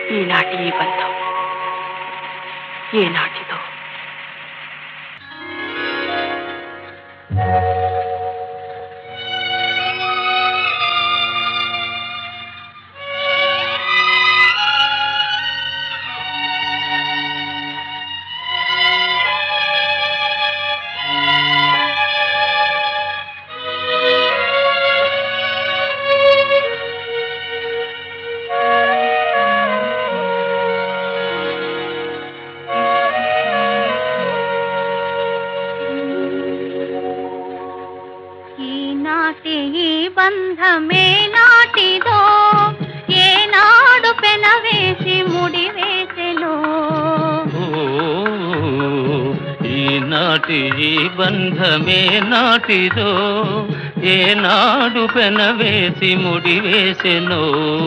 ఈనాటి ఈ బంధం ఏనాటిదో ఈనాటి ఈ బంధమే నాటిదో ఏనాడు పెనవేసి ముడి వేసెలో ఓ, ఈనాటి ఈ బంధమే నాటిదో ఏనాడు పెనవేసి ముడివేసెనో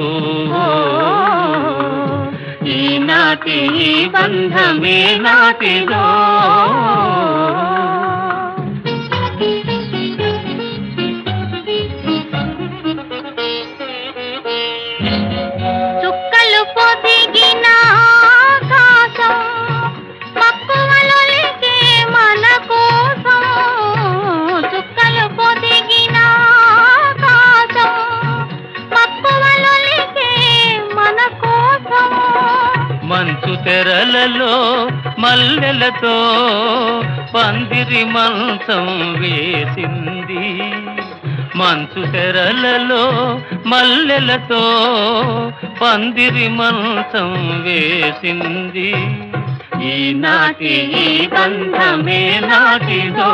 ఈనాటి ఈ బంధమే నాటిదో చుక్కలు పొదిగిన ఆకాశం మక్కువలొలికే మన కోసం చుక్కలు పొదిగిన ఆకాశం మక్కువలొలికే మన కోసం మంచు తెరలలో మల్లెలతో పందిరి మంచం వేసింది మంచు తెరలలో మల్లెలతో పందిరి మంచం వేసింది ఈనాటి ఈ బంధమే నాటిదో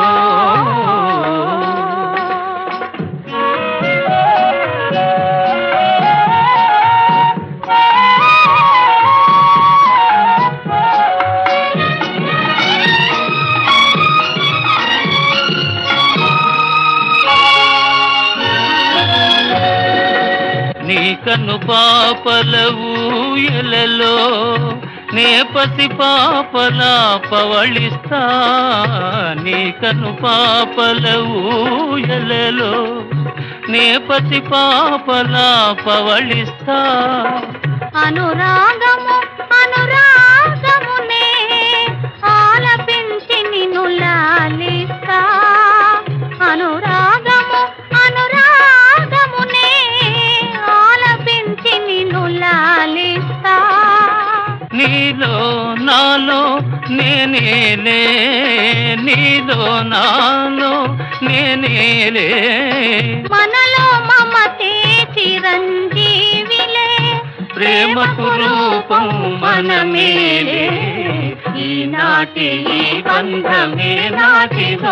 నీ కను పాపల ఊయలలో నే పసి పాపల పవళిస్తా నీ కను పాపల ఊయలలో నే పసి పాపల పవళిస్తా అనురాగము అనురాగమునే ఆలపించి నిన్ను లాలిస్తా అనురాగము అనురాగమునే ఆలపించి నిన్ను లాలిస్తా నీలో నాలో నేనేలే నీలో నాలో నేనేలే మనలో మమతే చిరంజీవిలే ప్రేమకు రూపం మనమేలే ఈనాటి ఈ బంధమే నాటిదో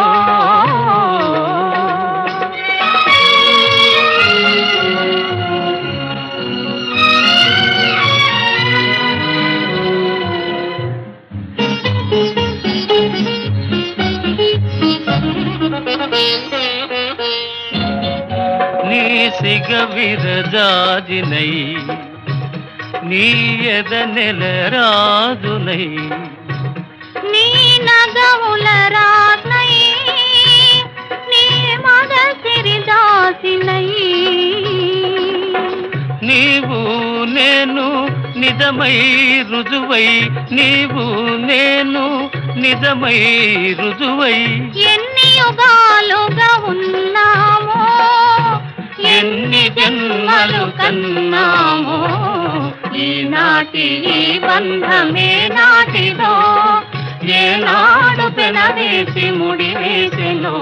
నీ సిగ విరజాజినై నీ ఎద నెల రాజునై నీ నగముల రాత్నై నీ మద సిరిదాసినై నీవు నేను నిజమై రుజువై నీవు నేను నిజమై రుజువై ఎన్ని యుగాలుగా ఉన్నామో ఎన్ని జన్మలు కన్నామో ఈనాటి ఈ బంధమే నాటిదో ఏనాడు పెనవేసి ముడి వేసెనో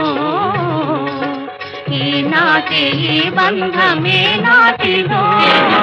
ఈనాటి ఈ బంధమే నాటిదో